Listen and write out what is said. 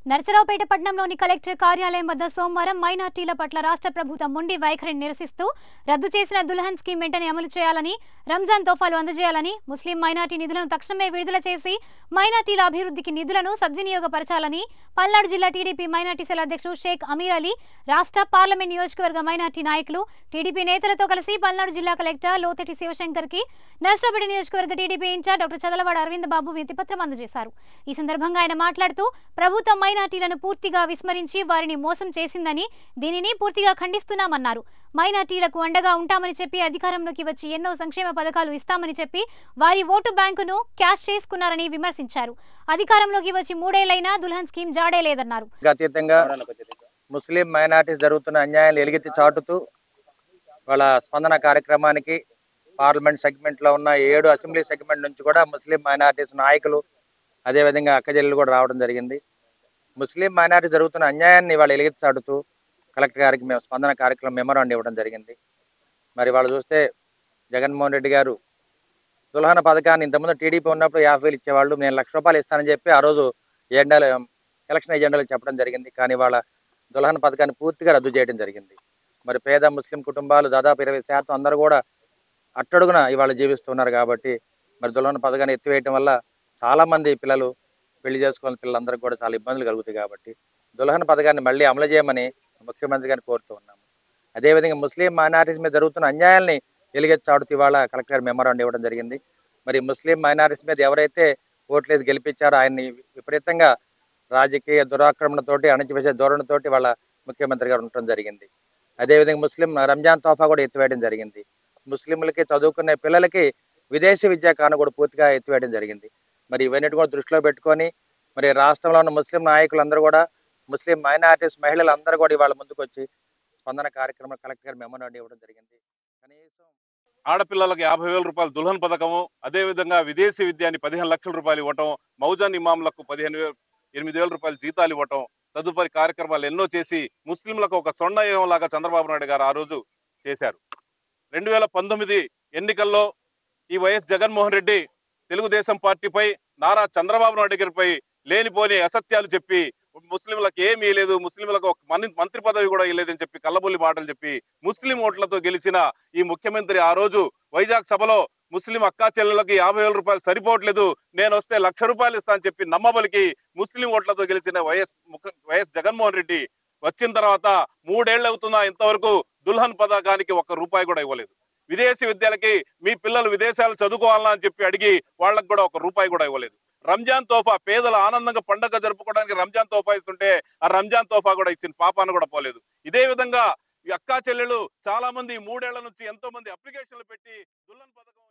నరసరావుపేట పట్టణంలోని కలెక్టర్ కార్యాలయం వద్ద సోమవారం మైనార్టీల పట్ల రాష్ట్ర ప్రభుత్వం మొండి వైఖరిని నిరసిస్తూ రద్దు చేసిన దుల్హన్ స్కీమ్ వెంటనే అమలు చేయాలని రంజాన్ తోఫాలు అందజేయాలని ముస్లిం మైనార్టీ నిధులను తక్షణమే విడుదల చేసి మైనార్టీల అభివృద్ధికి నిధులను సద్వినియోగపరచాలని పల్నాడు జిల్లా టీడీపీ మైనార్టీ సెల్ అధ్యక్షుడు షేక్ అమీర్ అలీ రాష్ట్ర పార్లమెంట్ నియోజకవర్గ మైనార్టీ నాయకులు టీడీపీ నేతలతో కలిసి పల్నాడు జిల్లా కలెక్టర్ లోతటి శివశంకర్ కి నర్సరావుపేట నియోజకవర్గ TDP in-charge doctor Chadalavada Aravind Babu వినతిపత్రం అందజేశారు ఈ సందర్భంగా ఆయన మాట్లాడుతూ ప్రభుత్వం మైనార్టీలను పూర్తిగా విస్మరించి వారిని మోసం చేసిందని దీనిని పూర్తిగా ఖండిస్తున్నామన్నారు మైనార్టీలకు అండగా ఉంటామని చెప్పి అధికారంలోకి వచ్చి ఎన్నో సంక్షేమ పథకాలు ఇస్తామని చెప్పి వారి ఓటు బ్యాంకును క్యాష్ చేసుకున్నారని విమర్శించారు అధికారంలోకి వచ్చి మూడేళ్లైనా దుల్హన్ స్కీమ్ జాడే లేదన్నారు అతీతంగా ముస్లిం మైనార్టీస్ జరుగుతున్న అన్యాయాలు ఎలుగెత్తి చాటుతూ వాళ్ళ స్పందన కార్యక్రమానికి పార్లమెంట్ సెగ్మెంట్ లో ఉన్న ఏడు అసెంబ్లీ సెగ్మెంట్ నుంచి కూడా ముస్లిం మైనార్టీస్ నాయకులు అదేవిధంగా అక్కజల్లు కూడా రావడం జరిగింది ముస్లిం మైనార్టీ జరుగుతున్న అన్యాయాన్ని వాళ్ళు ఎలుగెత్తి చాటుతూ కలెక్టర్ గారికి మేము స్పందన కార్యక్రమం మెమరాండం ఇవ్వడం జరిగింది మరి వాళ్ళు చూస్తే జగన్మోహన్ రెడ్డి గారు దుల్హన పథకాన్ని ఇంతకుముందు టీడీపీ ఉన్నప్పుడు యాభై వేలు ఇచ్చేవాళ్ళు నేను లక్ష రూపాయలు ఇస్తానని చెప్పి ఆ రోజు ఎజెండాలో ఎలక్షన్ ఎజెండాలో చెప్పడం జరిగింది కానీ వాళ్ళ దుల్హన్ పథకాన్ని పూర్తిగా రద్దు చేయడం జరిగింది మరి పేద ముస్లిం కుటుంబాలు దాదాపు ఇరవై శాతం అందరూ కూడా అట్టడుగున ఇవాళ జీవిస్తున్నారు కాబట్టి మరి దుల్హన్ పథకాన్ని ఎత్తివేయటం వల్ల చాలా మంది పిల్లలు పెళ్లి చేసుకోవాలని పిల్లలందరికీ కూడా చాలా ఇబ్బందులు కలుగుతాయి కాబట్టి దుల్హన్ పథకాన్ని మళ్ళీ అమలు చేయమని ముఖ్యమంత్రి గారిని కోరుతూ ఉన్నాము అదేవిధంగా ముస్లిం మైనారిటీస్ మీద జరుగుతున్న అన్యాయాల్ని ఎలుగెత్తి చాటుతూ ఇవాళ కలెక్టర్ మెమరాండం ఇవ్వడం జరిగింది మరి ముస్లిం మైనారిటీస్ మీద ఎవరైతే ఓట్లేసి గెలిపించారో ఆయన్ని విపరీతంగా రాజకీయ దురాక్రమణతోటి అణచివేసే ధోరణితోటి వాళ్ళ ముఖ్యమంత్రి గారు ఉండటం జరిగింది అదేవిధంగా ముస్లిం రంజాన్ తోఫా కూడా ఎత్తివేయడం జరిగింది ముస్లింలకి చదువుకునే పిల్లలకి విదేశీ విద్యా కాను కూడా పూర్తిగా ఎత్తివేయడం జరిగింది మరి ఇవన్నీ కూడా దృష్టిలో పెట్టుకొని మరి రాష్ట్రంలో ఉన్న ముస్లిం నాయకులందరూ కూడా ముస్లిం మైనారిటీస్ మహిళలు అందరూ కూడా ఇవాళ ముందుకు వచ్చి స్పందన కార్యక్రమం కలెక్టర్ గారు మెమరాండం ఇవ్వడం జరిగింది కనీసం ఆడపిల్లలకు యాభై వేల రూపాయల దుల్హన్ పథకము అదేవిధంగా విదేశీ విద్యాన్ని పదిహేను లక్షల రూపాయలు ఇవ్వటం మౌజాన్ ఇమాంలకు పదిహేను వేల ఎనిమిది వేల రూపాయలు జీతాలు ఇవ్వటం తదుపరి కార్యక్రమాలు ఎన్నో చేసి ముస్లింలకు ఒక సొన్నయం లాగా చంద్రబాబు నాయుడు గారు ఆ రోజు చేశారు రెండు వేల పంతొమ్మిది ఎన్నికల్లో ఈ వైఎస్ జగన్మోహన్ రెడ్డి తెలుగుదేశం పార్టీపై నారా చంద్రబాబు నాయుడు గారిపై లేనిపోని అసత్యాలు చెప్పి ముస్లింలకు ఏమీ ఇవ్వలేదు ముస్లింలకు ఒక మని- మంత్రి పదవి కూడా ఇవ్వలేదని చెప్పి కల్లబొల్లి మాటలు చెప్పి ముస్లిం ఓట్లతో గెలిచిన ఈ ముఖ్యమంత్రి ఆ రోజు వైజాగ్ సభలో ముస్లిం అక్కా చెల్లెలకు యాభై వేల రూపాయలు సరిపోవట్లేదు నేను వస్తే లక్ష రూపాయలు ఇస్తా అని చెప్పి నమ్మబలికి ముస్లిం ఓట్లతో గెలిచిన వైఎస్ ముఖ- వైఎస్ జగన్మోహన్ రెడ్డి వచ్చిన తర్వాత మూడేళ్లు అవుతున్నా ఇంతవరకు దుల్హన్ పథకానికి ఒక్క రూపాయి కూడా ఇవ్వలేదు విదేశీ విద్యలకి మీ పిల్లలు విదేశాలు చదువుకోవాలా అని చెప్పి అడిగి వాళ్ళకి కూడా ఒక రూపాయి కూడా ఇవ్వలేదు రంజాన్ తోఫా పేదలు ఆనందంగా పండగ జరుపుకోవడానికి రంజాన్ తోఫా ఇస్తుంటే ఆ రంజాన్ తోఫా కూడా ఇచ్చిన పాపాను కూడా పోలేదు ఇదే విధంగా ఈ అక్కా చెల్లెలు చాలా మంది మూడేళ్ల నుంచి ఎంతో మంది అప్లికేషన్లు పెట్టి దుల్హన్ పథకం